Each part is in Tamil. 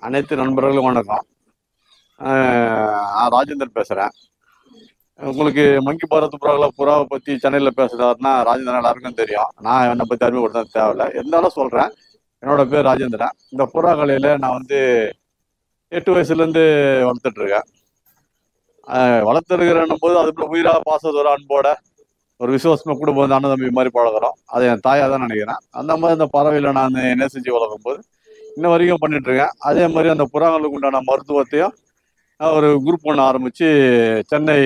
அனைத்து நண்பர்களும் வணக்கம் ஆஹ் நான் ராஜேந்தர் பேசுகிறேன் உங்களுக்கு மங்கி பாரத் புறாவில் புறாவை பற்றி சென்னையில் பேசுகிறாருன்னா ராஜேந்திரன் எல்லாருக்கும் தெரியும் நான் என்னை பற்றி அறிமுகப்படுத்த தேவையில்ல இருந்தாலும் சொல்கிறேன் என்னோட பேர் ராஜேந்திரன் இந்த புறா கலையில் நான் வந்து எட்டு வயசுலேருந்து வளர்த்துட்ருக்கேன் வளர்த்துருக்கிறேன்னும் போது அதுக்குள்ள உயிராக பாசத்தோட அன்போட ஒரு விசுவாசமாக குடும்பம் வந்து அண்ணன் தம்பி மாதிரி பழகுறோம் அதை என் தாயாக தான் நினைக்கிறேன் அந்த மாதிரி அந்த பறவையில் நான் நேசிச்சு வளர்க்கும் போது இன்ன வரைக்கும் பண்ணிட்டு இருக்கேன் அதே மாதிரி அந்த புறாங்களுக்கு உண்டான மருத்துவத்தையும் நான் ஒரு குரூப் ஒன்று ஆரம்பித்து சென்னை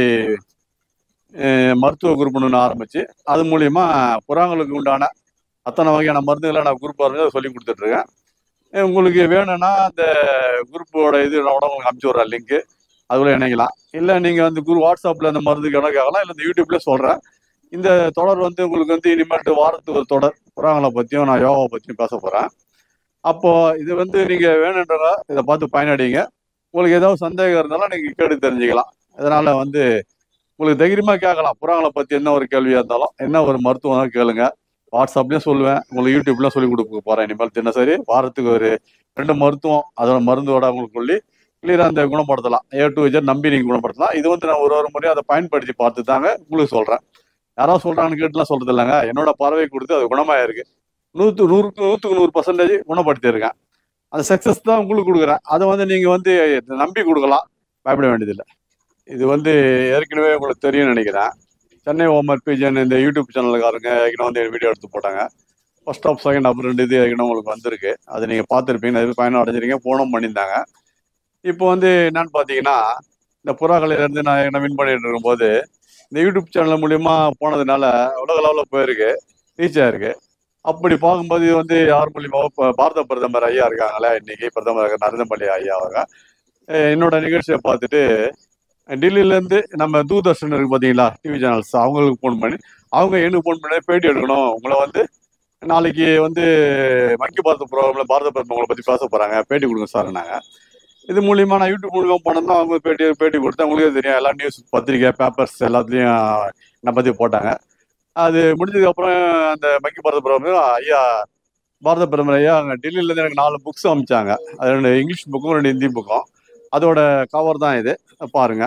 அஹ், மருத்துவ குரூப் ஒன்று ஆரம்பித்து அது மூலியமா புறாங்களுக்கு உண்டான அத்தனை வகையான மருந்துகளை நான் குரூப் ஆரம்பிச்சு சொல்லி கொடுத்துட்ருக்கேன் அஹ் உங்களுக்கு வேணும்னா அந்த குரூப்போட இது நான் உடம்பு உங்களுக்கு அனுப்பிச்சி விட்றேன் லிங்க்கு அதுக்குள்ள இணைக்கலாம் இல்லை நீங்கள் வந்து குரு வாட்ஸ்அப்பில் அந்த மருந்துக்கு இடம் கேட்கலாம் இல்லை இந்த யூடியூப்ல சொல்கிறேன் இந்த தொடர் வந்து உங்களுக்கு வந்து இனிமேட்டு வாரத்துக்கு ஒரு தொடர் புறாங்களை பற்றியும் நான் யோகாவை பற்றியும் பேச போகிறேன் அப்போ இது வந்து நீங்கள் வேணுன்றவங்க இதை பார்த்து பயனடைங்க உங்களுக்கு ஏதாவது சந்தேகம் இருந்தாலும் நீங்கள் கேட்டு தெரிஞ்சுக்கலாம் இதனால வந்து உங்களுக்கு தைரியமாக கேட்கலாம் புறாங்களை பற்றி என்ன ஒரு கேள்வியாக இருந்தாலும் என்ன ஒரு மருத்துவம் தான் கேளுங்க வாட்ஸ்அப்லேயும் சொல்லுவேன் உங்களுக்கு யூடியூப்லாம் சொல்லி கொடுக்க போகிறேன் இனிமேல் தினசரி வாரத்துக்கு ஒரு ரெண்டு மருத்துவம் அதோட மருந்தோட உங்களுக்கு சொல்லி கிளியராக அந்த குணப்படுத்தலாம் ஏ டு ஜெட் நம்பி நீங்கள் குணப்படுத்தலாம் இது வந்து நான் ஒரு ஒரு முறையும் அதை பயன்படுத்தி பார்த்து தாங்க உங்களுக்கு சொல்கிறேன் யாராவது சொல்கிறாங்கன்னு கேட்டுலாம் சொல்கிறது இல்லைங்க என்னோட பறவை கொடுத்து அது குணமாயிருக்கு நூற்று நூறுக்கு நூற்றுக்கு நூறு பர்சன்டேஜ் குணப்படுத்தியிருக்கேன் அந்த சக்ஸஸ் தான் உங்களுக்கு கொடுக்குறேன் அதை வந்து நீங்கள் வந்து நம்பி கொடுக்கலாம் பயப்பட வேண்டியதில்லை இது வந்து ஏற்கனவே உங்களுக்கு தெரியும்னு நினைக்கிறேன் சென்னை ஓமர் பிஜன் இந்த யூடியூப் சேனலுக்காரங்க ஏற்கனவே வந்து வீடியோ எடுத்து போட்டாங்க ஃபர்ஸ்ட் ஆஃப் செகண்ட் அப்புறம் ரெண்டு இது ஏற்கனவே உங்களுக்கு வந்திருக்கு அதை நீங்கள் பார்த்துருப்பீங்க நிறைய பேர் பயணம் அடைஞ்சிருக்கீங்க போனும் பண்ணியிருந்தாங்க இப்போ வந்து என்னன்னு பார்த்தீங்கன்னா இந்த புறாக்கலையிலேருந்து நான் ஏற்கனவே வின் பண்ணிட்டு இருக்கும்போது இந்த யூடியூப் சேனல் மூலியமா போனதுனால உலக லெவலில் போயிருக்கு ரீச் ஆயிருக்கு அப்படி பார்க்கும்போது இது வந்து யார் மூலியமா இப்போ பாரத பிரதமர் ஐயா இருக்காங்களே இன்னைக்கு பிரதமர் நரேந்திர மோடி ஐயா அவங்க அஹ் என்னோட நிகழ்ச்சியை பார்த்துட்டு டெல்லியிலேருந்து நம்ம தூர்தர்ஷன் இருக்கு பார்த்தீங்களா டிவி சேனல்ஸ் அவங்களுக்கு ஃபோன் பண்ணி அவங்க எனக்கு ஃபோன் பண்ணி பேட்டி எடுக்கணும் உங்களை வந்து நாளைக்கு வந்து மங்கி பாரத் ப்ரோக்ராம்ல பாரத பிரதமர் உங்களை பற்றி பேச போகிறாங்க பேட்டி கொடுங்க சார் நாங்கள் இது மூலியமா நான் யூடியூப் மூலியமா போனோம்னா அவங்க பேட்டி பேட்டி கொடுத்து அவங்களுக்கே தெரியும் எல்லா நியூஸ் பத்திரிக்கை பேப்பர்ஸ் எல்லாத்துலேயும் என்னை பற்றி போட்டாங்க அது முடிஞ்சதுக்கு அப்புறம் அந்த மங்கி பாரத பிரதமர் ஐயா பாரத பிரதமர் ஐயா அங்கே டெல்லியிலேருந்து எனக்கு நாலு புக்ஸ் அமிச்சாங்க அது ரெண்டு இங்கிலீஷ் புக்கும் ரெண்டு ஹிந்தி புக்கும் அதோட கவர் தான் இது பாருங்க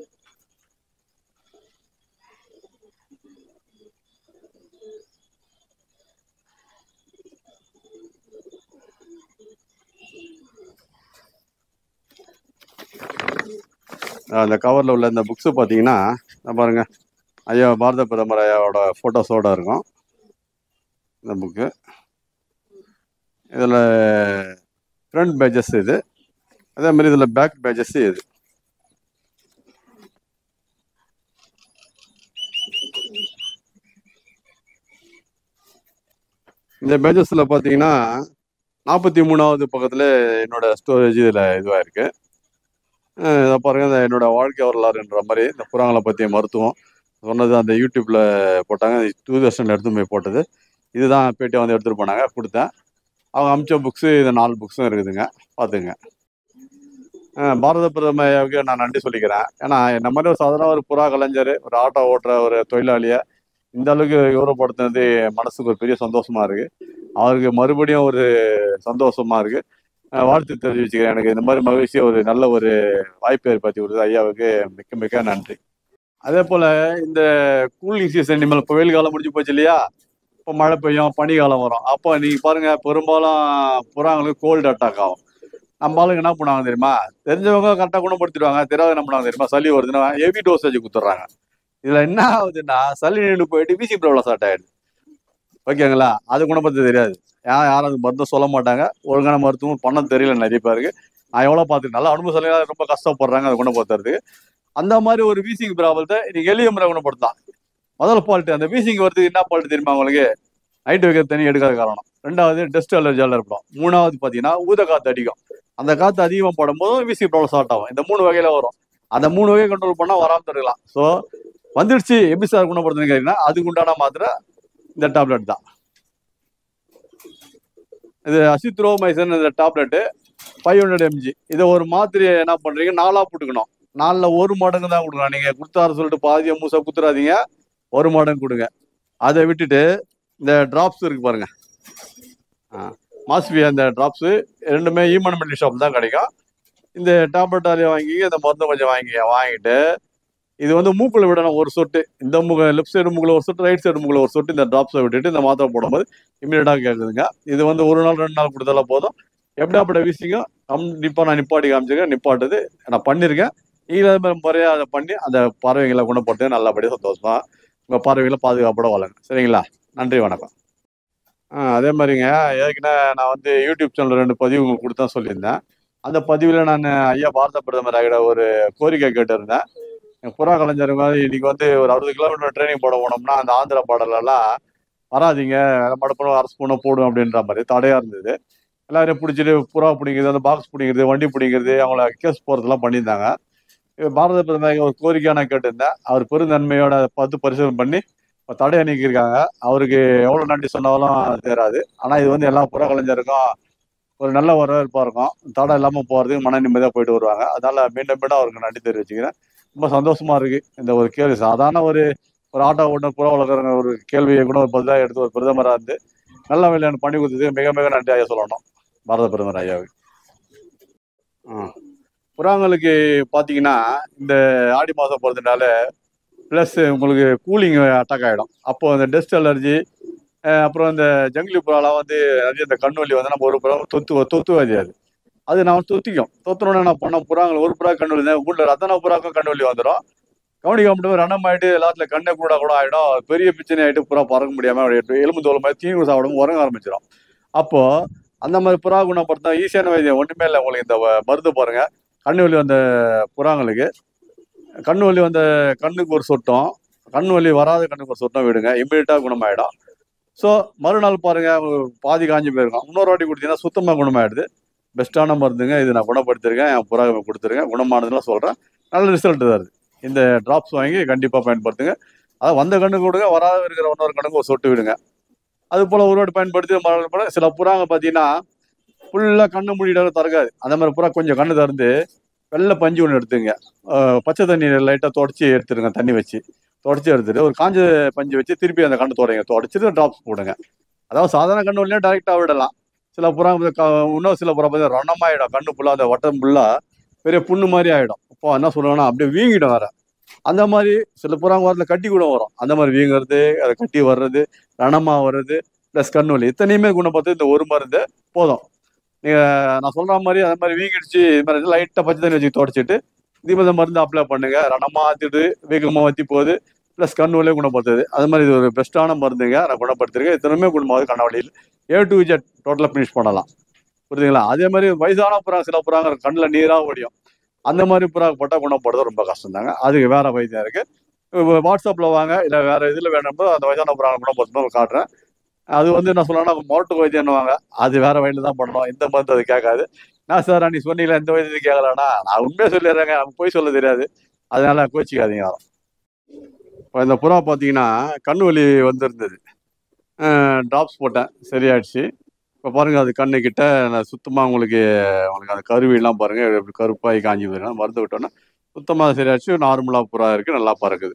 அந்த கவரில் உள்ள இந்த புக்ஸு பார்த்தீங்கன்னா இதை பாருங்க ஐயா பாரத பிரதமர் ஐயாவோட ஃபோட்டோஸோட இருக்கும் இந்த புக்கு இதில் ஃப்ரண்ட் பேஜஸ் இது அதே மாதிரி இதில் பேக் பேஜஸ் இது இந்த பேஜஸில் பார்த்தீங்கன்னா நாற்பத்தி மூணாவது பக்கத்தில் என்னோட ஸ்டோரேஜ் இதில் இதுவாக இருக்கு அஹ் இதை பாருங்க இந்த என்னோட வாழ்க்கை வரலாறுன்ற மாதிரி இந்த புறாங்களை பற்றிய மருத்துவம் சொன்னது அந்த யூடியூப்ல போட்டாங்க தூர்தர்ஷனில் எடுத்து போய் போட்டது இதுதான் பேட்டியை வந்து எடுத்துகிட்டு போனாங்க கொடுத்தேன் அவங்க அமிச்ச புக்ஸு இது நாலு புக்ஸும் இருக்குதுங்க பார்த்துங்க அஹ் பாரத பிரதம ஐயாவுக்கு நான் நன்றி சொல்லிக்கிறேன் ஏன்னா என்ன மாதிரி ஒரு சாதாரண ஒரு புறா கலைஞர் ஒரு ஆட்டோ ஓட்டுற ஒரு தொழிலாளியை இந்த அளவுக்கு கௌரவப்படுத்தினது என் மனசுக்கு ஒரு பெரிய சந்தோஷமா இருக்கு அவருக்கு மறுபடியும் ஒரு சந்தோஷமா இருக்கு அஹ் வாழ்த்து தெரிவிச்சுக்கிறேன் எனக்கு இந்த மாதிரி மகிழ்ச்சி ஒரு நல்ல ஒரு வாய்ப்பை ஏற்படுத்தி கொடுத்தது ஐயாவுக்கு மிக்க மிக்க நன்றி அதே போல இந்த கூலிங் சீசன் இனிமேல் இப்போ வெயில் காலம் முடிஞ்சு போச்சு இல்லையா இப்போ மழை பெய்யும் பனிக்காலம் வரும் அப்போ நீங்க பாருங்க பெரும்பாலும் புறாங்களுக்கு கோல்டு அட்டாக் ஆகும் நம்ம ஆளுங்க என்ன பண்ணுவாங்க தெரியுமா தெரிஞ்சவங்க கரெக்டாக குணப்படுத்திடுவாங்க தெரியாத என்ன பண்ணுவாங்க தெரியுமா சளி வருதுன்னா ஹெவி டோசேஜ் கொடுத்துட்றாங்க இதுல என்ன ஆகுதுன்னா சளி நின்று போயிட்டு வீசி ப்ராப்ளம் ஸ்டார்ட் ஆயிடுது ஓகேங்களா அது குணப்படுத்த தெரியாது யார் யாரும் அது மருந்தும் சொல்ல மாட்டாங்க ஒழுங்கான மருத்துவம் பண்ண தெரியல நிறைய பேருக்கு நான் எவ்வளோ பார்த்துருக்கேன் நல்லா அனுபவ சலையாக ரொம்ப கஷ்டப்படுறாங்க அதை குணப்படுத்துறதுக்கு அந்த மாதிரி ஒரு வீசிங் ப்ராப்ளத்தை நீங்க எளிய முறை குணப்படுத்தலாம் முதல் ஃபால்ட்டு அந்த வீசிங் வரதுக்கு என்ன ஃபால்ட் தெரியுமா உங்களுக்கு நைட் வைக்கிற தண்ணி எடுக்காத காரணம் ரெண்டாவது டஸ்ட் அலர்ஜியால இருப்போம் மூணாவது பார்த்தீங்கன்னா ஊத காத்து அடிக்கும் அந்த காத்து அதிகமாக போடும்போது வீசிங் ப்ராப்ளம் ஸ்டார்ட் ஆகும் இந்த மூணு வகையில வரும் அந்த மூணு வகையை கண்ட்ரோல் பண்ணா வராம தடுக்கலாம் ஸோ வந்துடுச்சு எப்படி சார் குணப்படுத்துன்னு கேட்டீங்கன்னா அதுக்கு உண்டான மாத்திரை இந்த டேப்லெட் தான் இது அசித்ரோமைசன் இந்த டேப்லெட்டு ஃபைவ் ஹண்ட்ரட் எம்ஜி இதை ஒரு மாத்திரையை என்ன பண்றீங்க நாலா போட்டுக்கணும் நாலில் ஒரு மடங்கு தான் கொடுக்கணும் நீங்க கொடுத்தாரு சொல்லிட்டு பாதியை மூசை குத்துறாதீங்க ஒரு மடங்கு கொடுங்க அதை விட்டுட்டு இந்த டிராப்ஸ் இருக்கு பாருங்க ஆ, மாஸ்பி அந்த ட்ராப்ஸு ரெண்டுமே ஈமன் மெடிக்கல் ஷாப் தான் கிடைக்கும் இந்த டேப்லெட்டாலையும் வாங்கி அந்த மருந்து கொஞ்சம் வாங்கி வாங்கிட்டு இது வந்து மூக்குல விடணும் ஒரு சொட்டு இந்த மூக்கு லெஃப்ட் சைடு மூக்குல ஒரு சொட்டு ரைட் சைடு மூக்குல ஒரு சொட்டு இந்த ட்ராப்ஸை விட்டுட்டு இந்த மாத்திரை போடும்போது இமீடியட்டாக கேட்குதுங்க இது வந்து ஒரு நாள் ரெண்டு நாள் கொடுத்தாலும் போதும் எப்படியாப்பட்ட வீசிங்க கண்டிப்பாக நான் நிப்பாட்டி காமிச்சிருக்கேன் நிப்பாட்டுது நான் பண்ணியிருக்கேன் நீங்களே அது மாதிரி முறையாக அதை பண்ணி அந்த பறவைகளை குணப்படுத்த நல்லபடியாக சந்தோஷமா உங்கள் பறவைகளை பாதுகாப்போட வளங்க சரிங்களா நன்றி வணக்கம் ஆ அதே மாதிரிங்க ஏற்கனவே நான் வந்து யூடியூப் சேனல் ரெண்டு பதிவு உங்களுக்கு கொடுத்தா சொல்லியிருந்தேன் அந்த பதிவில் நான் ஐயா பாரத பிரதமர் ஆகிட ஒரு கோரிக்கை கேட்டிருந்தேன் எங்க புறா கலைஞருங்க வந்து இன்னைக்கு வந்து ஒரு அறுபது கிலோமீட்டர் ட்ரைனிங் போட போனோம்னா அந்த ஆந்திரா பாடலெல்லாம் வராதீங்க மடப்பணம் அரசு பண்ண போடும் அப்படின்ற மாதிரி தடையா இருந்தது எல்லாரையும் பிடிச்சிட்டு புறா பிடிக்கிறது அந்த பாக்ஸ் பிடிக்கிறது வண்டி பிடிக்கிறது அவங்கள கேஸ் போறதெல்லாம் பண்ணியிருந்தாங்க இது பாரத பிரதமர் ஒரு கோரிக்கையா நான் கேட்டிருந்தேன் அவர் பெருந்தன்மையோட பார்த்து பரிசோதனை பண்ணி இப்போ தடையை நீக்கியிருக்காங்க அவருக்கு எவ்வளோ நன்றி சொன்னாலும் தேராது ஆனால் இது வந்து எல்லா புறா கலைஞருக்கும் ஒரு நல்ல வரவேற்பா இருக்கும் தடை இல்லாமல் போகிறதுக்கு மன நிம்மதியாக போயிட்டு வருவாங்க அதனால மீண்டும் மீண்டும் அவருக்கு நன்றி தெரிவிச்சுக்கிறேன் ரொம்ப சந்தோஷமா இருக்கு இந்த ஒரு கேள்வி சாதாரண ஒரு ஒரு ஆட்டோ ஓட்டுநர் புற வளர்க்குறவங்க ஒரு கேள்வியை கூட ஒரு பதிலாக எடுத்து ஒரு பிரதமராக இருந்து நல்ல வேலை எனக்கு பண்ணி கொடுத்தது மிக மிக நன்றி ஐயா சொல்லணும் பாரத பிரதமர் ஐயாவுக்கு ஆ. புறாங்களுக்கு பார்த்தீங்கன்னா இந்த ஆடி மாதம் போகிறதுனால ப்ளஸ் உங்களுக்கு கூலிங் அட்டாக் ஆகிடும் அப்போ அந்த டஸ்ட் அலர்ஜி அப்புறம் இந்த ஜங்கிலி புறாலாம் வந்து நிறைய இந்த கண்ணு வலி வந்து நம்ம ஒரு புறா தொத்து தொத்துவாதி அது அது நான் தொத்திக்கும் தொத்துனோட நான் பண்ண புறாங்க ஒரு புறா கண்ணு வலி வீட்டில் ரத்தன புறாக்கும் கண்ணு வலி வந்துடும் கவனிக்க முடியும் ரணம் ஆயிட்டு எல்லாத்துல கண்ணை கூட கூட ஆயிடும் பெரிய பிரச்சனை ஆயிட்டு புறா பறக்க முடியாம அப்படியே எலும்பு தோல் மாதிரி தீங்கு சாப்பிடும் உறங்க ஆரம்பிச்சிடும் அப்போ அந்த மாதிரி புறா குணப்படுத்த ஈஸியான வைத்தியம் ஒண்ணுமே இல்லை உங்களுக்கு இந்த வ- மருந்து பாருங்க கண்ணு வலி வந்த புறாங்களுக்கு கண்ணு வலி வந்த கண்ணுக்கு ஒரு சொட்டம் கண்ணு வலி வராத கண்ணுக்கு ஒரு சொட்டம் விடுங்க இம்மீடியட்டா குணமாயிடும் ஸோ மறுநாள் பாருங்க உங்களுக்கு பாதி காஞ்சி போயிருக்கும் இன்னொரு வாட்டி கொடுத்தீங்கன்னா சுத்தமாக குணமாயிடுது பெஸ்ட்டான மருந்துங்க இது நான் குணப்படுத்திருக்கேன் என் புறா கொடுத்துருக்கேன் குணமானதுலாம் சொல்றேன் நல்ல ரிசல்ட் தருது இந்த டிராப்ஸ் வாங்கி கண்டிப்பாக பயன்படுத்துங்க அதாவது வந்த கண்ணுக்கு கொடுங்க வராத இருக்கிற இன்னொரு கண்ணுக்கு ஒரு சொட்டு விடுங்க அது போல ஒரு வாட்டி பயன்படுத்தி மறுநாள் போல சில புறாங்க பார்த்தீங்கன்னா ஃபுல்லாக கண்ணு மூடிட்டு திறக்காது அந்த மாதிரி புறா கொஞ்சம் கண்ணு திறந்து வெள்ளை பஞ்சு ஒன்று எடுத்துங்க அஹ் பச்சை தண்ணி லைட்டாக தொடச்சி எடுத்துருங்க தண்ணி வச்சு தொடச்சி எடுத்துட்டு ஒரு காஞ்ச பஞ்சு வச்சு திருப்பி அந்த கண்ணு தொடங்க தொடச்சிட்டு டிராப்ஸ் போடுங்க அதாவது சாதாரண கண்ணு வழியா டைரெக்டாக விடலாம் சில புறா வந்து க- இன்னும் சில புறா பார்த்தா ரணமாயிடும் கண்ணு ஃபுல்லாக அந்த வட்டம் ஃபுல்லாக பெரிய புண்ணு மாதிரி ஆயிடும் இப்போ என்ன சொல்லுவாங்கன்னா அப்படியே வீங்கிடும் வேற அந்த மாதிரி சில புறாங்க வரல கட்டி கூட வரும் அந்த மாதிரி வீங்குறது அதை கட்டி வர்றது ரணமா வர்றது ப்ளஸ் கண்ணு வலி இத்தனையுமே குணப்படுத்த இந்த ஒரு மருந்து போதும் நீங்க நான் சொல்ற மாதிரி அந்த மாதிரி வீங்கிடுச்சு இது மாதிரி லைட்டா பச்சை தண்ணி வச்சு தொடச்சிட்டு தீபத மருந்து அப்ளை பண்ணுங்க ரணமா ஆத்திட்டு வேகமா வத்தி போகுது ப்ளஸ் கண் வலியும் குணப்படுத்துது அது மாதிரி இது ஒரு பெஸ்ட்டான மருந்துங்க நான் குணப்படுத்திருக்கேன் இத்தனையுமே குணமாகுது கண்ணவழியில் ஏ டு ஜெட் டோட்டலாக ஃபினிஷ் பண்ணலாம் புரியுதுங்களா அதே மாதிரி வயசான புறா சில புறாங்க கண்ணில் நீராக ஓடியும் அந்த மாதிரி புறா போட்டால் குணப்படுறது ரொம்ப கஷ்டம் தாங்க அதுக்கு வேற வைத்தியம் இருக்கு வாட்ஸ்அப்பில் வாங்க இல்லை வேற இதில் வேணும்போ அந்த வயசான புறாங்க குணப்படுத்தணும் காட்டுறேன் அது வந்து என்ன சொல்லணும்னா மாட்டு வைத்தியம்னுவாங்க அது வேற வழியில தான் பண்ணணும் இந்த மருந்து அது கேட்காது நான் சார் நீ சொன்னீங்களா இந்த வைத்தியத்தை கேட்கலன்னா நான் உண்மையை சொல்லிடுறேங்க நமக்கு போய் சொல்ல தெரியாது அதனால கோச்சிக்காதீங்க யாரும் இப்போ இந்த புறா பார்த்தீங்கன்னா கண்ணு வலி வந்திருந்தது ட்ராப்ஸ் போட்டேன் சரியாயிடுச்சு இப்போ பாருங்க அது கண்ணு கிட்ட நான் சுத்தமாக உங்களுக்கு உங்களுக்கு அந்த கருவிலாம் பாருங்க எப்படி கருப்பாகி காஞ்சி போயிடும் மருந்து விட்டோன்னா சுத்தமாக சரியாச்சு நார்மலாக புறா இருக்கு நல்லா பறக்குது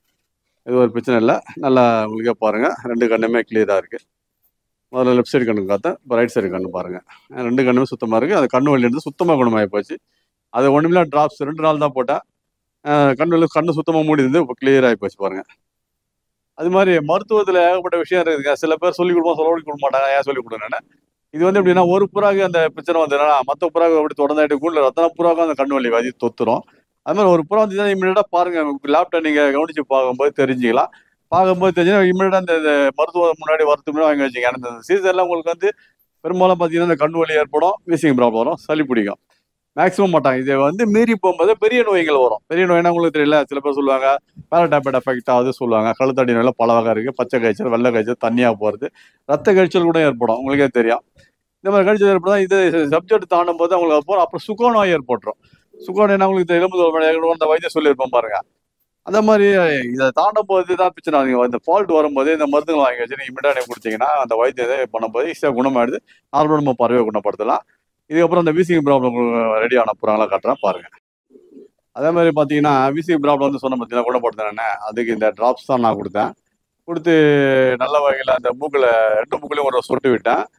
இது ஒரு பிரச்சனை இல்லை நல்லா உங்களுக்கே பாருங்க ரெண்டு கண்ணுமே கிளியராக இருக்கு முதல்ல லெஃப்ட் சைடு கண்ணு பார்த்தேன் இப்போ ரைட் சைடு கண்ணு பாருங்க ரெண்டு கண்ணுமே சுத்தமாக இருக்கு அது கண்ணு வலி இருந்து சுத்தமாக குணமாகி போச்சு அது ஒன்றுமில்ல ட்ராப்ஸ் ரெண்டு நாள் தான் போட்டேன் அஹ் கண்ணு வலி- கண்ணு சுத்தமாக மூடி இருந்து இப்போ கிளியர் ஆகி போச்சு பாருங்க அது மாதிரி மருத்துவத்தில் ஏகப்பட்ட விஷயம் இருக்குதுங்க சில பேர் சொல்லி கொடுப்போம் சொல்ல கொடுக்க மாட்டாங்க ஏன் சொல்லி கொடுங்கன்னு இது வந்து எப்படின்னா ஒரு புறாக்கு அந்த பிரச்சனை வந்ததுன்னா மற்ற புறாக்கு அப்படி தொடர்ந்தாயிட்டு கூட ரத்தன புறாக்கும் அந்த கண்ணு வலி வதி தொத்துரும் அது மாதிரி ஒரு புறா வந்து இமீடியட்டாக பாருங்க லேப்டாப் நீங்கள் கவனிச்சு பார்க்கும்போது தெரிஞ்சுக்கலாம் பார்க்கும்போது தெரிஞ்சு இமீடியட்டாக இந்த இந்த மருத்துவம் முன்னாடி வரதுக்கு முன்னாடி வாங்கி வச்சுங்க ஏன்னா இந்த சீசன்ல உங்களுக்கு வந்து பெரும்பாலும் பார்த்தீங்கன்னா இந்த கண்ணு வலி ஏற்படும் வீசிங் ப்ராப்ளம் வரும் சளி பிடிக்கும் மேக்ஸிமம் மாட்டாங்க இதை வந்து மீறி போகும்போது பெரிய நோய்கள் வரும் பெரிய நோய்னா உங்களுக்கு தெரியல சில பேர் சொல்லுவாங்க பேரடாப்பேட் எஃபெக்ட் ஆகுது சொல்லுவாங்க கழுத்தடி நோயில பல வகை இருக்கு பச்சை காய்ச்சல் வெள்ளை காய்ச்சல் தண்ணியா போறது ரத்த கழிச்சல் கூட ஏற்படும் உங்களுக்கே தெரியும் இந்த மாதிரி கழிச்சல் ஏற்படும் இது சப்ஜெக்ட் தாண்டும் போது அவங்களுக்கு அப்புறம் அப்புறம் சுக நோய் ஏற்பட்டுரும் சுக நோய்னா உங்களுக்கு இந்த எலும்பு தோல் வழியாக அந்த வைத்தியம் சொல்லியிருப்போம் பாருங்க அந்த மாதிரி இதை தாண்டும் போது தான் பிரச்சனை நீங்க இந்த ஃபால்ட் வரும்போது இந்த மருந்துகள் வாங்கி வச்சு நீங்க இமிடியாக கொடுத்தீங்கன்னா அந்த வைத்தியத்தை பண்ணும்போது ஈஸியாக குணமாயிடுது நார்மலாக நம்ம பறவை குணப்படுத்தலாம் இதுக்கப்புறம் அந்த வீசிங் ப்ராப்ளம் ரெடி ஆன புறாங்களா காட்டுறேன் பாருங்க அதே மாதிரி பார்த்தீங்கன்னா வீசிங் ப்ராப்ளம் வந்து சொன்ன பார்த்தீங்கன்னா குணப்படுத்தினேன் அதுக்கு இந்த ட்ராப்ஸ் தான் நான் கொடுத்தேன் கொடுத்து நல்ல வகையில் அந்த மூக்கில் ரெண்டு மூக்கிலையும் ஒரு சொட்டு விட்டேன்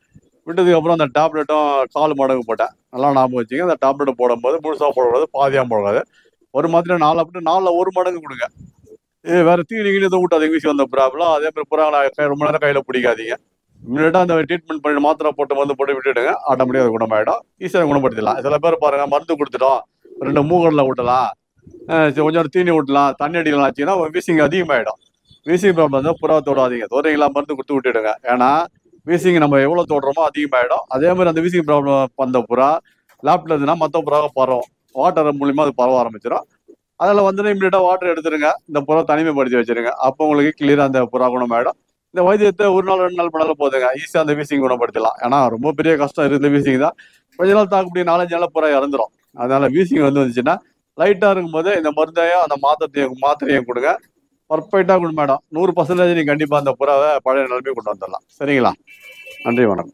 விட்டதுக்கு அப்புறம் அந்த டேப்லெட்டும் கால் மடங்கு போட்டேன் நல்லா ஞாபகம் வச்சுங்க அந்த டேப்லெட் போடும்போது முழுசாக போடக்கூடாது பாதியாக போடக்கூடாது ஒரு மாத்திரை நாலு அப்படி நாலில் ஒரு மடங்கு கொடுங்க இது வேற தீனி கீழே எதுவும் விட்டாதீங்க வீசி வந்த ப்ராப்ளம் அதே மாதிரி புறாங்களை கை- ரொம்ப நேரம் கையில் பிடிக்காதீங்க இம்மிடியா அந்த ட்ரீட்மெண்ட் பண்ணி மாத்திரை போட்டு வந்து போட்டு விட்டுடுங்க ஆட்டோமேட்டிக்காக குணமாயிடும் ஈஸியாக குணப்படுத்திடலாம் சில பேர் பாருங்க மருந்து கொடுத்துட்டோம் ரெண்டு மூக்கடல விட்டலாம் அஹ் சரி, கொஞ்சம் தீனி விட்டலாம் தண்ணி அடிக்கலாம் ஆச்சுன்னா வீசிங் அதிகமாயிடும் வீசிங் ப்ராப்ளம் வந்து புறா தொடாதீங்க தோறீங்களா மருந்து கொடுத்து விட்டுடுங்க ஏன்னா வீசிங் நம்ம எவ்வளோ தொடுறோமோ அதிகமாயிடும் அதே மாதிரி அந்த வீசிங் ப்ராப்ளம் வந்த புறா லேப்ல இருந்துன்னா மற்ற புறாவை பரவும் வாட்டர் மூலியமா அது பரவ ஆரம்பிச்சிடும் அதில் வந்து இம்மிடியா வாட்டர் எடுத்துருங்க இந்த புறா தனிமைப்படுத்தி வச்சிருங்க அப்போ உங்களுக்கு கிளியராக அந்த புறா குணமாயிடும் இந்த வைத்தியத்தை ஒரு நாள் ரெண்டு நாள் பண்ணாலும் போதுங்க ஈஸியாக அந்த வீசிங் குணப்படுத்தலாம் ஏன்னா ரொம்ப பெரிய கஷ்டம் இருக்குது வீசிங் தான் கொஞ்ச நாள் தாக்குப்படி நாலஞ்சு நாள் புறா இறந்துரும் அதனால வீசிங் வந்து வந்துச்சுன்னா லைட்டாக இருக்கும்போது இந்த மருந்தையும் அந்த மாத்திரையும் மாத்திரையும் கொடுங்க பர்ஃபெக்டாக குணமாயிடும் நூறு பர்சன்டேஜ் நீங்கள் கண்டிப்பாக அந்த புறாவை பழைய நிலைமை கொண்டு வந்துடலாம் சரிங்களா நன்றி வணக்கம்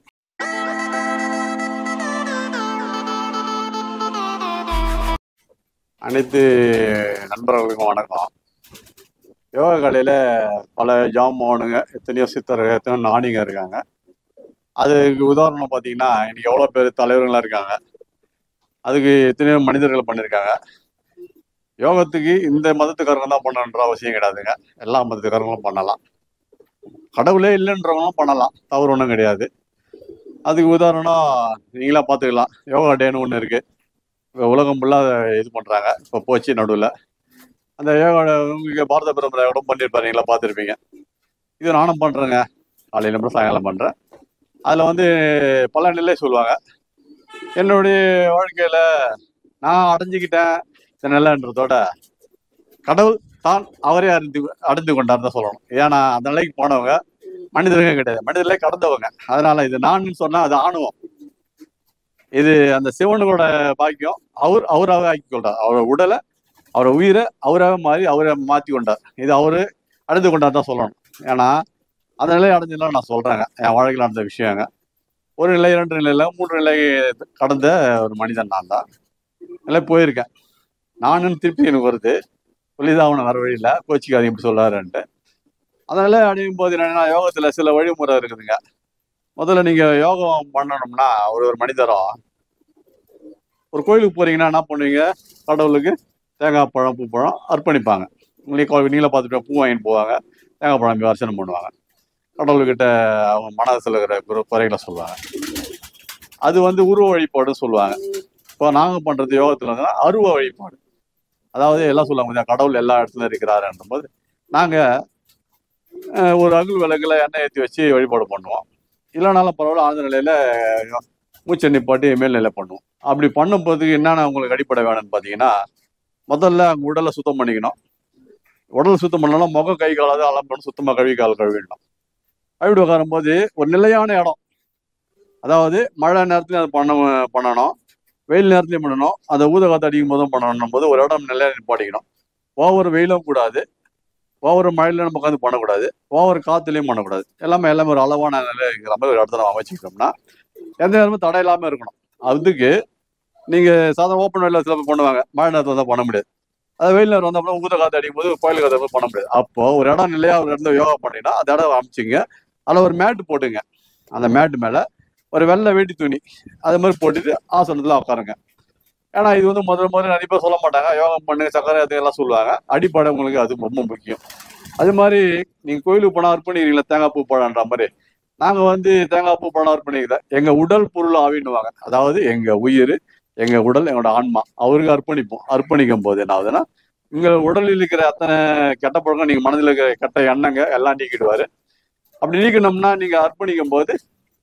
அனைத்து நண்பர்களுக்கும் வணக்கம் யோகா கலையில் பல ஜாமானுங்க எத்தனையோ சித்தர்கள் எத்தனையோ நாணிங்க இருக்காங்க அதுக்கு உதாரணம் பார்த்தீங்கன்னா இன்னைக்கு எவ்வளோ பேர் தலைவர்களாக இருக்காங்க அதுக்கு எத்தனையோ மனிதர்கள் பண்ணியிருக்காங்க யோகத்துக்கு இந்த மதத்துக்காரங்க தான் பண்ணணுன்ற அவசியம் கிடையாதுங்க எல்லா மதத்துக்காரங்களும் பண்ணலாம் கடவுளே இல்லைன்றவங்களும் பண்ணலாம் தவறு ஒன்றும் கிடையாது அதுக்கு உதாரணம் நீங்களா பார்த்துக்கலாம் யோகா டேன்னு ஒன்று இருக்கு இப்போ உலகம் ஃபுல்லாக இது பண்ணுறாங்க இப்போ போச்சு நடுவில் அந்த யோகா உங்களுக்கு பாரத பிரதமர் கூட பண்ணியிருப்பாரு நீங்களா பார்த்துருப்பீங்க இது நானும் பண்ணுறேங்க காலையில் மட்டும் சாயங்காலம் பண்ணுறேன் அதில் வந்து பல நிலை சொல்லுவாங்க என்னுடைய வாழ்க்கையில் நான் அடைஞ்சிக்கிட்டேன் இந்த நிலைன்றதோட கடவுள் தான் அவரே அறிந்து அடைந்து கொண்டார் தான் சொல்லணும் ஏன்னா அந்த நிலைக்கு போனவங்க மனிதர்கள் கிடையாது மனிதர்களே கடந்தவங்க அதனால இது நான் சொன்னா அது ஆணுவம் இது அந்த சிவனோட பாக்கியம் அவர் அவராக ஆக்கி கொண்டார் அவர் உடலை அவர் உயிரை அவராக மாறி அவரை மாற்றி கொண்டார் இது அவரு அடைந்து கொண்டார் தான் சொல்லணும் ஏன்னா அந்த நிலையை அடைஞ்சதுலாம் நான் சொல்றேங்க என் வாழ்க்கையில் நடந்த விஷயங்க ஒரு நிலை இரண்டு நிலையில மூன்று நிலை கடந்த ஒரு மனிதன் நான் தான் நிலை போயிருக்கேன் நானும் திருப்பி எனக்கு வருது சொல்லிதான் அவனை வர வழியில கோச்சிக்காதீங்க இப்படி சொல்லாருன்ட்டு அதனால அடையும் போது என்னன்னா யோகத்துல சில வழிமுறை இருக்குதுங்க முதல்ல நீங்க யோகம் பண்ணணும்னா ஒரு ஒரு மனிதரும் ஒரு கோயிலுக்கு போறீங்கன்னா என்ன பண்ணுவீங்க கடவுளுக்கு தேங்காய் பழம் பூ பழம் அர்ப்பணிப்பாங்க உங்களே கோவில் நீங்களே பார்த்துட்டு பூ வாங்கிட்டு போவாங்க தேங்காய் பழம் போய் அர்ச்சனை பண்ணுவாங்க கடவுள்கிட்ட அவங்க மனசில் இருக்கிற குறை- குறைகளை சொல்லுவாங்க அது வந்து உருவ வழிபாடுன்னு சொல்லுவாங்க இப்போ நாங்கள் பண்றது யோகத்துல வந்து அருவ வழிபாடு அதாவது எல்லாம் சொல்லுவாங்க "இந்த கடவுள் எல்லா இடத்துலயும் இருக்கிறாருன்ற போது நாங்க அஹ், ஒரு அகுல் விளக்குல எண்ணெய் ஏற்றி வச்சு வழிபாடு பண்ணுவோம் இல்லைனாலும் பரவாயில்ல ஆழ்ந்த நிலையில மூச்சை நிப்பாட்டி மேல்நிலை பண்ணுவோம் அப்படி பண்ணும்போதுக்கு என்னென்ன உங்களுக்கு அடிப்படை வேணும்னு பார்த்தீங்கன்னா முதல்ல அங்கே உடலை சுத்தம் பண்ணிக்கணும் உடலை சுத்தம் பண்ணலாம் முகம் கை காலாவது அலம்பணும் சுத்தமாக கழுவி கால் கழுவிடணும் கழுவிட்டு உட்காரும்போது ஒரு நிலையான இடம் அதாவது மழை நேரத்துலையும் அது பண்ண பண்ணணும் வெயில் நேரத்துலையும் பண்ணணும் அந்த ஊத காத்து அடிக்கும் போதும் பண்ணணும் போது ஒரு இடம் நிலையாக நிப்பாட்டிக்கணும் ஓவர் வெயிலும் கூடாது ஓவர் மழையில நம்ம உட்காந்து பண்ணக்கூடாது ஓவர் காத்துலையும் பண்ணக்கூடாது எல்லாமே எல்லாமே ஒரு அளவான நிலை இருக்கிற மாதிரி ஒரு இடத்த நம்ம அமைச்சிக்கிட்டோம்னா எந்த நேரமும் தடை இல்லாமல் இருக்கணும் அதுக்கு நீங்க சாதாரண ஓப்பன் வெளில சில பேர் பண்ணுவாங்க மழை நேரத்தில் தான் பண்ண முடியாது அது வெயில் நேரம் வந்தப்பறம் ஊத காத்து அடிக்கும் போது கோயில் காத்து பண்ண முடியாது அப்போ ஒரு இடம் நிலையா ஒரு இடத்துல யோகா பண்ணீங்கன்னா அந்த இடம் அமைச்சிங்க அதில் ஒரு மேட்டு போட்டுங்க அந்த மேட்டு மேல ஒரு வெள்ளை வேட்டி துணி அது மாதிரி போட்டுட்டு ஆசனத்துல உட்காருங்க ஏன்னா இது வந்து முதல்ல முதல்ல நிறைய பேர் சொல்ல மாட்டாங்க யோகம் பண்ணுங்க சக்கரை அது எல்லாம் சொல்லுவாங்க அடிப்படை உங்களுக்கு அது ரொம்ப முக்கியம் அது மாதிரி நீங்க கோயிலுக்கு போனா அர்ப்பணிக்கிறீங்களா தேங்காய் பூ பழம்ன்ற மாதிரி நாங்க வந்து தேங்காய் பூ பழம் அர்ப்பணிக்கல எங்க உடல் பொருள் ஆவின்னுவாங்க அதாவது எங்க உயிர் எங்க உடல் எங்களோட ஆன்மா அவருக்கு அர்ப்பணிப்போம் அர்ப்பணிக்கும் போது என்ன ஆகுதுன்னா உங்க உடலில் இருக்கிற அத்தனை கெட்ட பழக்கம் நீங்க மனதில் இருக்கிற கெட்ட எண்ணங்க எல்லாம் நீக்கிடுவாரு அப்படி நீக்கணும்னா நீங்க அர்ப்பணிக்கும் போது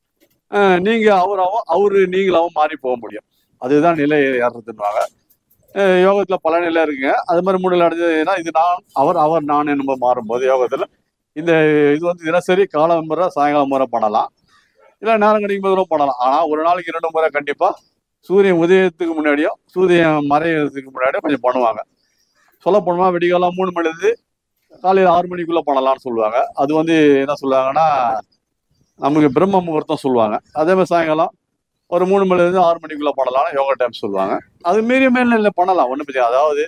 அஹ், நீங்க அவராவும் அவரு நீங்களாவும் மாறி போக முடியும் அதுதான் நிலை ஏறுறதுன்னுவாங்க அஹ், யோகத்துல பல நிலை இருக்குங்க அது மாதிரி மூணு நிலை அடைஞ்சதுன்னா இது நான் அவர் அவர் நான் என்னும் மாறும்போது யோகத்துல இந்த இது வந்து தினசரி காலை முறை சாயங்காலம் முறை பண்ணலாம் இல்லை நேரம் கிடைக்கும் போது கூட பண்ணலாம் ஆனா ஒரு நாளைக்கு இரண்டு முறை கண்டிப்பா சூரியன் உதயத்துக்கு முன்னாடியும் சூரியன் மறையறதுக்கு முன்னாடியும் கொஞ்சம் பண்ணுவாங்க சொல்ல போனோம்னா விடிகாலம் மூணு மணிலேருந்து காலையில் ஆறு மணிக்குள்ள பண்ணலாம்னு சொல்லுவாங்க அது வந்து என்ன சொல்லுவாங்கன்னா நமக்கு பிரம்ம முகூர்த்தம் சொல்லுவாங்க அதே மாதிரி சாயங்காலம் ஒரு மூணு மணிலேருந்து ஆறு மணிக்குள்ள பண்ணலாம்னு யோகா டைம் சொல்லுவாங்க அது மீறி மேல்நிலை பண்ணலாம் ஒன்றும் பிரச்சனை அதாவது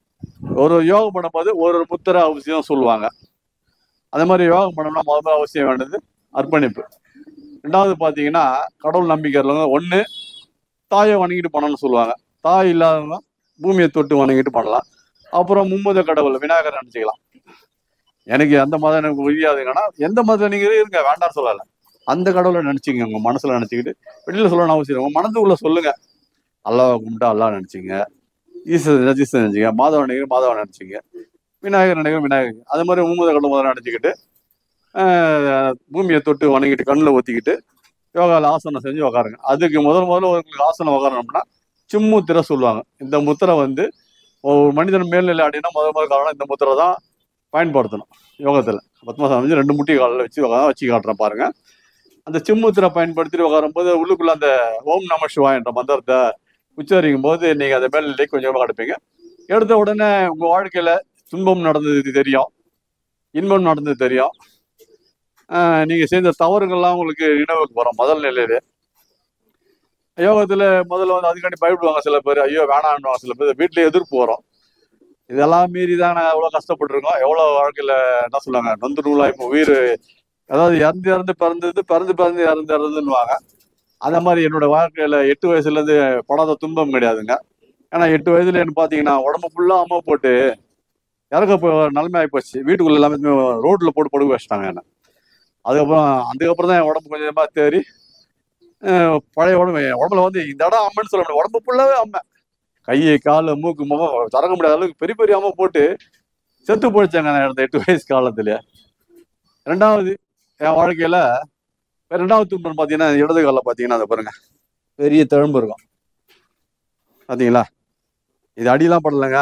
ஒரு யோகம் பண்ணும்போது ஒரு ஒரு முத்திரை அவசியம் சொல்லுவாங்க அதே மாதிரி யோகம் பண்ணோம்னா முதல்ல அவசியம் வேண்டியது அர்ப்பணிப்பு ரெண்டாவது பார்த்தீங்கன்னா கடவுள் நம்பிக்கை இருக்கவங்க ஒன்று தாயை வணங்கிட்டு பண்ணணும்னு சொல்லுவாங்க தாய் இல்லாதவங்க பூமியை தொட்டு வணங்கிட்டு பண்ணலாம் அப்புறம் மும்மத கடவுள் விநாயகர் நினச்சிக்கலாம் எனக்கு எந்த மதம் எனக்கு உரியாதுங்கன்னா எந்த மதம் நீங்க இருங்க வேண்டாம் சொல்லலை அந்த கடவுளை நினைச்சிங்க உங்க மனசுல நினைச்சுக்கிட்டு வெளியில சொல்லணும் அவசியம் இல்லை. உங்க மனதுக்குள்ள சொல்லுங்க அல்லாவை கும்பிட்டா அல்லாஹ் நினைச்சிங்க ஈஸ்வரன் ஈஸ்வரன் நினைச்சிங்க மாதவ நினைக்கிற மாதவ நினைச்சிங்க விநாயகர் நினைக்கிற விநாயகர் அது மாதிரி மும்மத கடவுள் முதல்ல நினைச்சுக்கிட்டு ஆஹ், பூமியை தொட்டு வணங்கிட்டு கண்ணில் ஊற்றிக்கிட்டு யோகாவில் ஆசனம் செஞ்சு உக்காருங்க அதுக்கு முதல் முதல்ல உங்களுக்கு ஆசனம் உக்காரணும்னா சிம்முத்திரை சொல்லுவாங்க இந்த முத்திரை வந்து ஒரு மனிதன் மேல்நிலை ஆடினா முதல் முதல் காரணம் இந்த முத்திரை தான் பயன்படுத்தணும் யோகத்தில் பத்மாசனம் வந்து ரெண்டு முட்டி காலில் வச்சு உக்கா- வச்சு காட்டுறேன் பாருங்க அந்த சிம்முத்திரை பயன்படுத்திட்டு உட்காரும்போது உள்ளுக்குள்ள அந்த ஓம் நம சிவாய் என்ற மந்திரத்தை உச்சரிக்கும் போது நீங்க அந்த மேல்நிலை கொஞ்சமாக எடுப்பீங்க எடுத்த உடனே உங்க வாழ்க்கையில துன்பம் நடந்தது தெரியும் இன்பம் நடந்தது தெரியும் ஆஹ் நீங்க செய்த தவறுகள்லாம் உங்களுக்கு நினைவுக்கு வரும் முதல் நிலையில யோகத்துல முதல்ல வந்து அதுக்காண்டி பயப்படுவாங்க சில பேர் ஐயோ வேணான்னுவாங்க சில பேர் வீட்டுல எதிர்ப்பு வரும் இதெல்லாம் மீறி தான் நாங்கள் எவ்வளோ கஷ்டப்பட்டிருக்கோம் எவ்வளோ வாழ்க்கையில என்ன சொல்லுவாங்க நொந்து நூலா இப்போ உயிர் அதாவது இறந்து இறந்து பிறந்தது பிறந்து பிறந்து இறந்து இறந்துன்னுவாங்க அந்த மாதிரி என்னோட வாழ்க்கையில எட்டு வயசுல இருந்து படாத துன்பம் கிடையாதுங்க ஏன்னா எட்டு வயதுல என்ன பாத்தீங்கன்னா உடம்பு ஃபுல்லா அம்மா போட்டு இறக்க போ நிலைமை ஆயிப்போச்சு வீட்டுக்குள்ள எல்லாமே ரோட்ல போட்டு படுக்க வச்சிட்டாங்க என்ன அதுக்கப்புறம் அதுக்கப்புறம் தான் என் உடம்பு கொஞ்சமா தேறி அஹ், பழைய உடம்பு என் உடம்புல வந்து இந்த இடம் அம்மன்னு சொல்ல முடியாது உடம்பு ஃபுல்லாவே அம்மை கை கால் மூக்கு முகம் திறக்க முடியாத அளவுக்கு பெரிய பெரிய அம்மா போட்டு செத்து போயிடுச்சாங்க நான் இந்த எட்டு வயசு காலத்துல ரெண்டாவது என் வாழ்க்கையில ரெண்டாவது துன்பம் பார்த்தீங்கன்னா இடது காலில் பார்த்தீங்கன்னா அதை பாருங்க பெரிய தழும்பு இருக்கும் பார்த்தீங்களா இது அடியெல்லாம் படலைங்க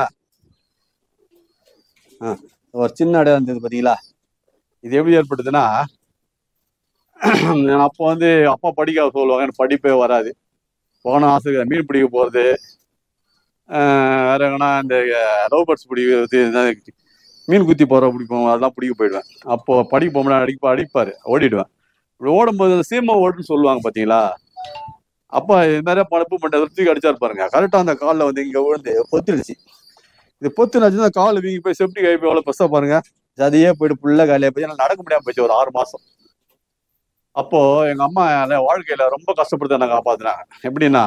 ஆ ஒரு சின்ன அடையா இருந்தது பார்த்தீங்களா இது எப்படி ஏற்பட்டதுன்னா நான் அப்போ வந்து அப்பா படிக்க சொல்லுவாங்க எனக்கு படிப்பே வராது போன ஆசை மீன் பிடிக்க போகிறது வேற எங்கன்னா இந்த லவ் பேர்ட்ஸ் பிடிக்கிறது இந்த மீன் குத்தி போகிற பிடிப்போம் அதெல்லாம் பிடிக்க போயிடுவேன் அப்போ படிக்க போகும்போது அடிப்பா அடிப்பாரு ஓடிடுவேன் இப்படி ஓடும்போது அந்த சீமா ஓடுன்னு சொல்லுவாங்க பார்த்தீங்களா அப்பா இது நிறைய பழப்பு பண்ணிட்டு தூக்கி அடிச்சாரு பாருங்க கரெக்டாக அந்த காலில் வந்து இங்கே விழுந்து பொத்துடுச்சு இது பொத்துனாச்சுன்னா கால் வீங்கி போய் செப்டி கை போய் எவ்வளோ பெருசாக பாருங்க ஜதியே போயிட்டு புள்ள காலியாக போய் என்னால் நடக்க முடியாம போச்சு ஒரு ஆறு மாசம் அப்போ எங்க அம்மா என்னை வாழ்க்கையில ரொம்ப கஷ்டப்படுத்த என்ன காப்பாத்துனாங்க எப்படின்னா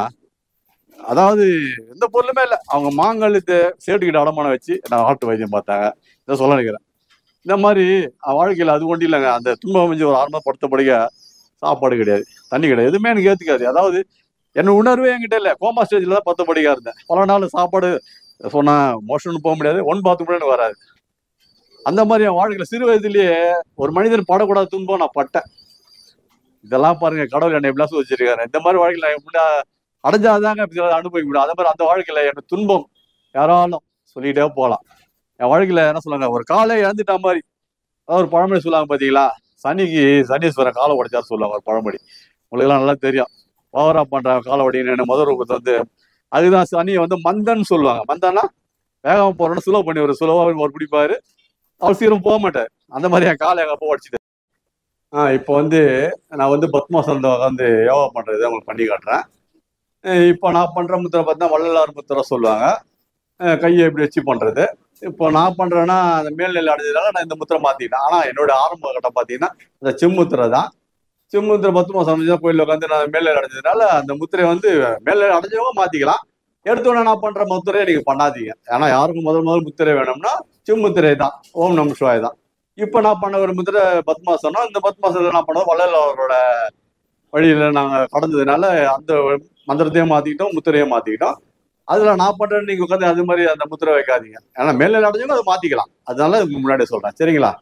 அதாவது எந்த பொருளுமே இல்லை அவங்க மாங்கல்யத்தை சேட்டுக்கிட்ட அடமானம் வச்சு நான் ஆட்டு வைத்தியம் பார்த்தாங்க இதை சொல்ல நினைக்கிறேன் இந்த மாதிரி அவன் வாழ்க்கையில அது ஒன்றும் இல்லைங்க அந்த துன்பம் முடிஞ்சு ஒரு ஆறு மாதம் படுத்த படிக்க சாப்பாடு கிடையாது தண்ணி கிடையாது எதுவுமே எனக்கு ஏத்துக்காது அதாவது என்ன உணர்வே என்கிட்ட இல்லை கோமா ஸ்டேஜ்ல தான் பத்து படிக்கா இருந்தேன் பல நாள் சாப்பாடு சொன்னா மோஷன் போக முடியாது ஒன் பாத்ரூம் கூட எனக்கு வராது அந்த மாதிரி என் வாழ்க்கையில சிறு வயதிலேயே ஒரு மனிதன் படக்கூடாத துன்பம் நான் பட்டேன் இதெல்லாம் பாருங்க கடவுள் என்னை எப்படிலாம் வச்சிருக்காரு இந்த மாதிரி வாழ்க்கையில நான் எப்படி அடைஞ்சாதாங்க இப்படி அனுபவிக்க முடியும் அதே மாதிரி அந்த வாழ்க்கையில எனக்கு துன்பம் யாராலும் சொல்லிட்டே போகலாம் என் வாழ்க்கையில என்ன சொல்லுவாங்க ஒரு காலை இழந்துட்ட மாதிரி அதாவது ஒரு பழமொழி சொல்லுவாங்க பாத்தீங்களா சனிக்கு சனீஸ்வரன் காலை உடைச்சாரு சொல்லுவாங்க ஒரு பழமொழி உங்களுக்கு எல்லாம் நல்லா தெரியும் ஓவரா பண்ற காலை உடையின்னு முதல் ரூபத்தை வந்து அதுதான் சனியை வந்து மந்தன்னு சொல்லுவாங்க மந்தன்னா வேகமா போறோம்னு சுலோ பண்ணி ஒரு சுலவா ஒரு பிடிப்பாரு அவர் சீக்கிரம் போக மாட்டார் அந்த மாதிரி என் காலை எங்க அப்பா உடைச்சிட்டு ஆஹ் இப்போ வந்து நான் வந்து பத்மாசனத்தை உட்காந்து யோகா பண்றது உங்களுக்கு பண்ணி காட்டுறேன் அஹ் இப்போ நான் பண்ற முத்திரை பார்த்தா வள்ளலார் முத்திரை சொல்லுவாங்க அஹ் கையை இப்படி வச்சு பண்றது இப்போ நான் பண்றேன்னா அந்த மேல்நிலை அடைஞ்சதுனால நான் இந்த முத்திரை மாத்திக்கிட்டேன் ஆனா என்னோட ஆரம்ப கட்டம் பார்த்தீங்கன்னா இந்த செம்முத்திரை தான் செம்முத்திரை பத்து சமைச்சா கோயிலில் உட்காந்து நான் மேல்நிலை அடைஞ்சதுனால அந்த முத்திரையை வந்து மேல்நிலை அடைஞ்சவங்க மாத்திக்கலாம் எடுத்தோடனே நான் பண்ற முத்திரையை நீங்க பண்ணாதீங்க ஏன்னா யாருக்கும் முதல் முதல் முத்திரை வேணும்னா செம்முத்திரை தான் ஓம் நம சிவாய் தான் இப்போ நான் பண்ண ஒரு முத்திரை பத்மாசனம் இந்த பத்மாசனத்தை நான் பண்ணது வள்ளலாரோட வழியில நாங்க கடந்ததுனால அந்த மந்திரத்தையும் மாத்திக்கிட்டோம் முத்திரையும் மாத்திக்கிட்டோம் அதுல நான் பண்றேன் நீங்க உட்காந்து அது மாதிரி அந்த முத்திரை வைக்காதீங்க ஏன்னா மேல அடைஞ்சவங்க அதை மாத்திக்கலாம் அதனால இதுக்கு முன்னாடி சொல்றேன் சரிங்களா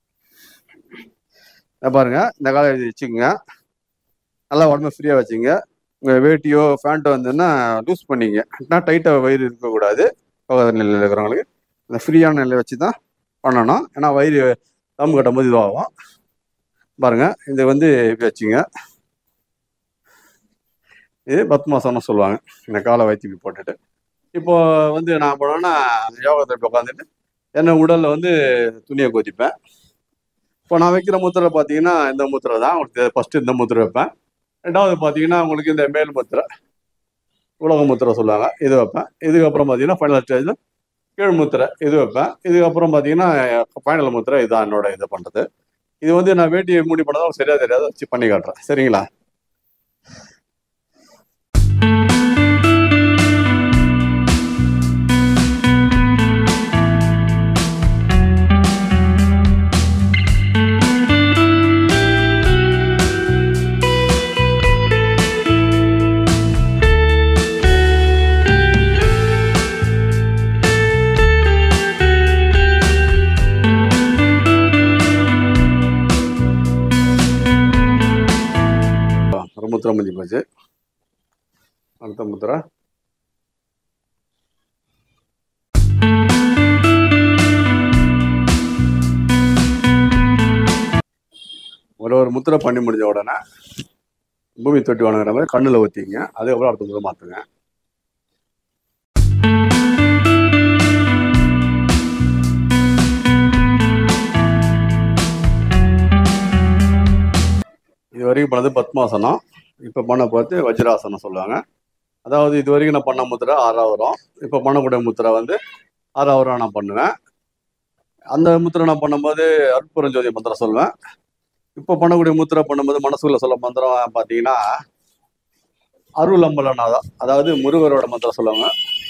இதை பாருங்க இந்த காலை எழுதி வச்சுக்கோங்க நல்லா உடம்பு ஃப்ரீயா வச்சுங்க உங்க வேட்டியோ ஃபேண்ட்டோ வந்ததுன்னா லூஸ் பண்ணிங்க டைட்டாக வயிறு இருக்கக்கூடாது பக்கத்து நிலையில் இருக்கிறவங்களுக்கு இந்த ஃப்ரீயான நிலையை வச்சு தான் பண்ணணும் ஏன்னா வயிறு தம்பு கட்டும் போது இதுவாகும் பாருங்க இது வந்து இப்படி வச்சுங்க இது பத்மாசனம் சொல்லுவாங்க இந்த காலை வைத்து இப்படி போட்டுட்டு இப்போ வந்து நான் போனோன்னா யோகத்தை இப்படி உட்காந்துட்டு என்ன உடல்ல வந்து துணியை கொதிப்பேன் இப்போ நான் வைக்கிற முத்திரை பார்த்தீங்கன்னா இந்த முத்திரை தான் உங்களுக்கு ஃபர்ஸ்ட் இந்த முத்திரை வைப்பேன் ரெண்டாவது பார்த்தீங்கன்னா உங்களுக்கு இந்த மேல் முத்திரை உலக முத்திரை சொல்லுவாங்க இது வைப்பேன் இதுக்கப்புறம் பார்த்தீங்கன்னா ஃபைனல் ஸ்டேஜில் கீழ் முத்திரை இது வைப்பேன் இதுக்கப்புறம் பார்த்தீங்கன்னா ஃபைனல் முத்திரை இதுதான் என்னோட இது பண்ணுறது இது வந்து நான் வேட்டியை மூடி பண்ணதான் சரியா தெரியாது வச்சு பண்ணி காட்டுறேன் சரிங்களா ஒரு முத்திரை முடிஞ்சு போச்சு அடுத்த முத்திரை ஒரு ஒரு முத்திரை பண்ணி முடிஞ்ச உடனே பூமி தொட்டி வணங்குற மாதிரி கண்ணில் ஊற்றிங்க அதுக்கப்புறம் அடுத்த முத்திரை மாற்றுங்க இது வரைக்கும் பண்ணது பத்மாசனம் இப்போ பண்ண பார்த்து வஜ்ராசனம் சொல்லுவாங்க அதாவது இது வரைக்கும் நான் பண்ண முத்திரை ஆறாயிரம் இப்போ பண்ணக்கூடிய முத்திரை வந்து ஆறாயிரம் நான் பண்ணுவேன் அந்த முத்திரை நான் பண்ணும்போது அற்புரஞ்சோதி மந்திரம் சொல்லுவேன் இப்போ பண்ணக்கூடிய முத்திரை பண்ணும்போது மனசுக்குள்ள சொல்ல மந்திரம் பார்த்தீங்கன்னா அருள் அம்பலநாதா அதாவது முருகரோட மந்திரம் சொல்லுவாங்க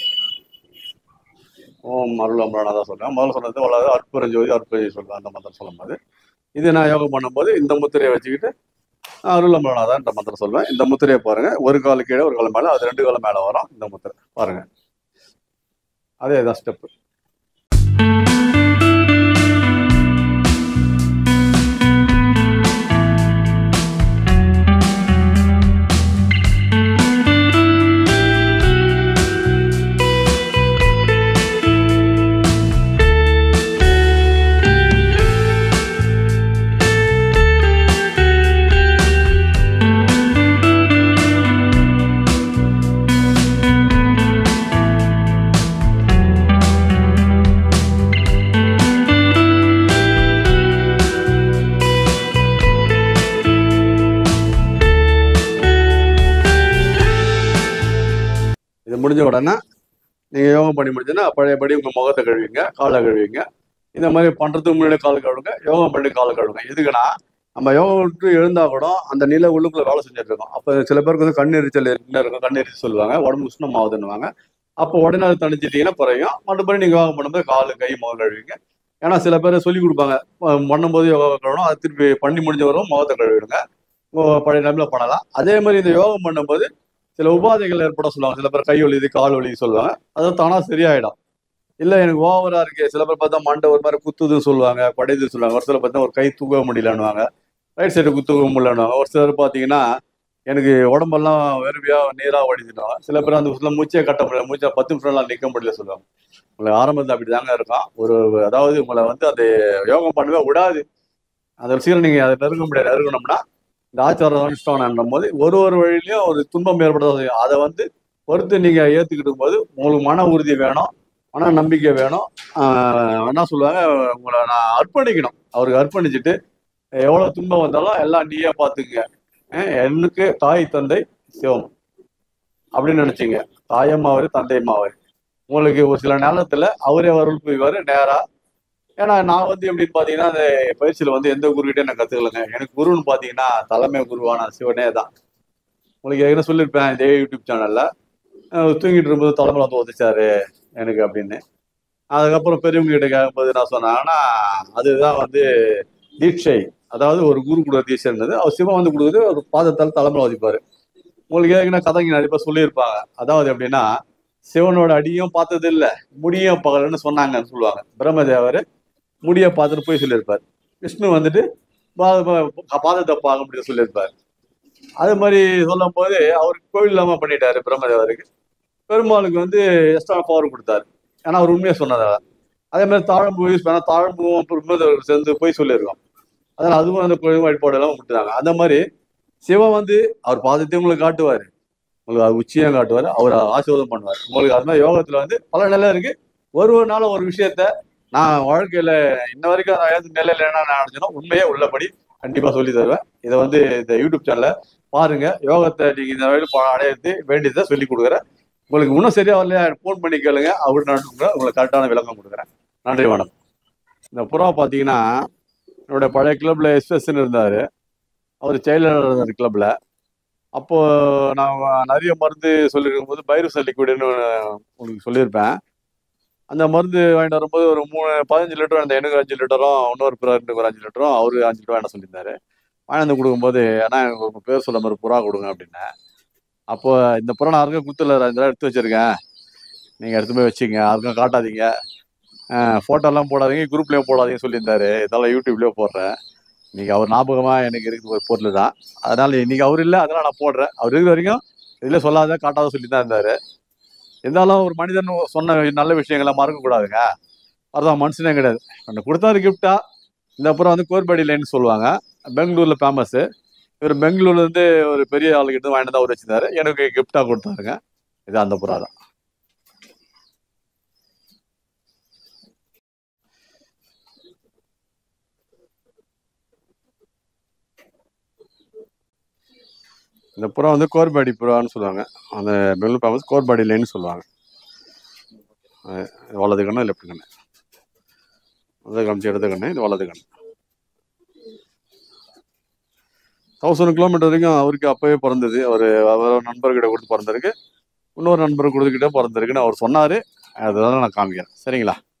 ஓம் அருள் அம்பலநாதா சொல்லுவேன் முதல்ல சொன்னது அவ்வளவு அற்புரஞ்சோதி அற்புரஜோதி சொல்லுவேன் அந்த மந்திரம் சொல்லும்போது இது நான் யோகம் பண்ணும்போது இந்த முத்திரையை வச்சுக்கிட்டு அருள் அம்பலநாதா இந்த மந்திரம் சொல்லுவேன் இந்த முத்திரையை பாருங்க ஒரு கால் கீழே ஒரு கால் மேல அது ரெண்டு கால் மேல வரும் இந்த முத்திரை பாருங்க அதே தான் ஸ்டெப் இது முடிஞ்ச உடனே நீங்க யோகம் பண்ணி முடிச்சுன்னா பழையபடி உங்க முகத்தை கழுவிங்க காலை கழுவிங்க இந்த மாதிரி பண்றதுக்கு முன்னாடி கால் கழுவுங்க யோகம் பண்ணி கால் கழுவுங்க எதுக்குன்னா நம்ம யோகம் விட்டு எழுந்தா கூட அந்த நிலை உள்ளுக்குள்ள வேலை செஞ்சுட்டு இருக்கோம் அப்ப சில பேருக்கு வந்து கண் எரிச்சல் என்ன இருக்கும் கண் எரிச்சல் சொல்லுவாங்க உடம்பு உஷ்ணம் ஆகுதுன்னுவாங்க அப்போ உடனே அதை தணிச்சிட்டீங்கன்னா குறையும் மறுபடியும் நீங்க யோகம் பண்ணும்போது கால் கை முகம் கழுவிங்க ஏன்னா சில பேர் சொல்லி கொடுப்பாங்க அஹ் பண்ணும்போது யோகா கழுவணும் அது திருப்பி பண்ணி முடிஞ்ச வரும் முகத்தை கழுவிடுங்க உங்க பழைய நிலைமையில பண்ணலாம் அதே மாதிரி இந்த யோகம் பண்ணும்போது சில உபாதைகள் ஏற்பட சொல்லுவாங்க சில பேர் கை வலி கால் வலி சொல்லுவாங்க அது தானா சரியாயிடும் இல்ல எனக்கு ஓவரா இருக்கு சில பேர் பார்த்தா மண்டை ஒரு மாதிரி குத்துதுன்னு சொல்லுவாங்க படையுதுன்னு சொல்லுவாங்க ஒரு சிலர் பார்த்தா ஒரு கை தூக்க முடியலன்னுவாங்க ரைட் சைடு குத்துக்க முடியலன்னுவாங்க ஒரு சிலர் பார்த்தீங்கன்னா எனக்கு உடம்பெல்லாம் வெறுமையா நீரா வடிதுன்னுவாங்க சில பேர் அந்த சில மூச்சே கட்ட முடியல மூச்சா பத்து நிமிஷம்லாம் நிக்க முடியல சொல்லுவாங்க உங்களுக்கு ஆரம்பத்தில் அப்படி தாங்க இருக்கும் ஒரு அதாவது உங்களை வந்து அந்த யோகம் பண்ணவே விடாது அந்த விஷயம் நீங்க அதை நெருங்க முடியாது நெருங்கணும்னா இந்த ஆச்சாரம் அனுஷ்டானம் போது ஒரு ஒரு வழியிலையும் ஒரு துன்பம் ஏற்படுறது செய்யும். அதை வந்து பொறுத்து நீங்க ஏத்துக்கிட்டு போது உங்களுக்கு மன உறுதி வேணும் மன நம்பிக்கை வேணும் ஆஹ் என்ன சொல்லுவாங்க உங்களை நான் அர்ப்பணிக்கணும் அவருக்கு அர்ப்பணிச்சுட்டு எவ்வளவு துன்பம் வந்தாலும் எல்லாம் நீயே பாத்துக்க எனக்கு தாய் தந்தை சிவம் அப்படின்னு நினைச்சீங்க தாயம்மாவரு தந்தையம்மாவரு உங்களுக்கு ஒரு சில நேரத்துல அவரே அருள் புரிவாரு நேரா ஏன்னா நான் வந்து எப்படின்னு பாத்தீங்கன்னா அந்த பயிற்சியில வந்து எந்த குருக்கிட்டே நான் கத்துக்கலங்க எனக்கு குருன்னு பாத்தீங்கன்னா தலைமை குருவான சிவனே தான் உங்களுக்கு ஏற்கனவே சொல்லியிருப்பேன் இதே யூடியூப் சேனல்ல அஹ் தூங்கிட்டு இருக்கும்போது தலைமை வந்து உதச்சாரு எனக்கு அப்படின்னு அதுக்கப்புறம் பெரியவங்க கிட்ட கேட்கும்போது நான் சொன்னேன் ஆனா அதுதான் வந்து தீட்சை அதாவது ஒரு குரு கொடுக்குற தீட்சைன்றது அவர் சிவன் வந்து கொடுக்குறது ஒரு பாதத்தால் தலைமை வதிப்பாரு உங்களுக்கு ஏற்கனவே கதைங்க நிறைய பேர் சொல்லியிருப்பாங்க அதாவது எப்படின்னா சிவனோட அடியும் பார்த்தது இல்ல முடியும் பகலன்னு சொன்னாங்கன்னு சொல்லுவாங்க பிரம்மதேவர் முடிய பார்த்துட்டு போய் சொல்லியிருப்பார் விஷ்ணு வந்துட்டு பா- பா- பாதத்தை பார்க்க முடியும் சொல்லியிருப்பார் அது மாதிரி சொல்லும் போது அவர் கோவில் இல்லாம பண்ணிட்டாரு பிரம்மதேவருக்கு பெருமாளுக்கு வந்து எக்ஸ்ட்ரா பவர் கொடுத்தாரு ஏன்னா அவர் உண்மையை சொன்னதால அதே மாதிரி தாழம்பூ யூஸ் பண்ணா தாழம்பூவும் பிரம்மதேவர் சேர்ந்து போய் சொல்லியிருக்கோம் அதனால அதுவும் அந்த கோயில் வழிபாடு எல்லாம் விட்டுட்டாங்க அந்த மாதிரி சிவன் வந்து அவர் பாதத்தையும் உங்களுக்கு காட்டுவாரு உங்களுக்கு அது உச்சியம் காட்டுவார் அவர் ஆசீர்வாதம் பண்ணுவார் உங்களுக்கு அது மாதிரி யோகத்துல வந்து பல நிலை இருக்கு ஒரு ஒரு நாளும் ஒரு விஷயத்த நான் வாழ்க்கையில இன்ன வரைக்கும் நான் எந்த நிலையில என்ன நினைச்சனோ உண்மையே உள்ளபடி கண்டிப்பா சொல்லி தருவேன் இதை வந்து இந்த யூடியூப் சேனல்ல பாருங்க யோகத்தை நீங்க இந்த வகையில் ப- அடையிறது வேண்டியதை சொல்லி கொடுக்குறேன் உங்களுக்கு இன்னும் சரியா வரலையா ஃபோன் பண்ணி கேளுங்க அவர் நான் உங்களுக்கு கரெக்டான விளக்கம் கொடுக்குறேன் நன்றி வணக்கம் இந்த புறா பார்த்தீங்கன்னா என்னுடைய பழைய கிளப்ல எஸ்எஸ்ன்னு இருந்தார் அவர் செயலாளர் இருந்தார் கிளப்ல அப்போ நான் நிறைய மருந்து சொல்லியிருக்கும் போது பைரஸ் லிக்விடுன்னு உங்களுக்கு சொல்லியிருப்பேன் அந்த மருந்து வாங்கிட்டு வரும்போது ஒரு மூணு பதினஞ்சு லிட்டர் அந்த எனக்கு அஞ்சு லிட்டரும் இன்னொரு பிறருக்கு ஒரு அஞ்சு லிட்டரும் அவரு அஞ்சு லிட்டர் வேணா சொல்லியிருந்தாரு வாங்கி வந்து கொடுக்கும்போது அண்ணா எனக்கு உங்க பேர் சொல்ல மாதிரி புறா கொடுங்க அப்படின்னேன் அப்போ இந்த புறா நான் யாருக்கும் குத்துல இதெல்லாம் எடுத்து வச்சிருக்கேன் நீங்க எடுத்து போய் வச்சுங்க யாருக்கும் காட்டாதீங்க ஃபோட்டோலாம் போடாதீங்க குரூப்லேயும் போடாதீங்கன்னு சொல்லியிருந்தாரு இதெல்லாம் யூடியூப்லேயே போடுறேன் இன்னைக்கு அவர் ஞாபகமா எனக்கு இருக்குது ஒரு பொருள் தான் அதனால இன்னைக்கு அவர் இல்லை அதனால நான் போடுறேன் அவர் இருக்கிற வரைக்கும் இதில் சொல்லாத காட்டாத சொல்லி தான் இருந்தாரு இருந்தாலும் ஒரு மனிதன் சொன்ன நல்ல விஷயங்களை மறக்கக்கூடாதுங்க அதுதான் மனுஷனே கிடையாது அந்த கொடுத்தாரு கிஃப்டா இந்த அப்புறம் வந்து கோர்படி லைன் சொல்லுவாங்க பெங்களூர்ல ஃபேமஸ் இவர் பெங்களூர்ல இருந்து ஒரு பெரிய ஆளுகிட்ட இருந்து வாங்கிட்டு வந்து அவர் வச்சிருந்தாரு எனக்கு கிஃப்டா கொடுத்தாருங்க இது அந்த புறா தான் இந்த புறா வந்து கோர்பாடி புறான்னு சொல்லுவாங்க அந்த பெங்களூர் ஃபேமஸ் கோர்பாடி லைன்னு சொல்லுவாங்க அஹ் இது வலது கண்ணு லெஃப்ட் கண்ணு அது காமிச்சு இடது கண்ணு இது வலது கண்ணு தௌசண்ட் கிலோமீட்டர் வரைக்கும் அவருக்கு அப்பவே பிறந்தது அவர் அவர் நண்பர்கிட்ட கொடுத்து பிறந்திருக்கு இன்னொரு நண்பர் கொடுத்துக்கிட்டே பிறந்திருக்குன்னு அவர் சொன்னாரு அதனால நான் காமிக்கிறேன் சரிங்களா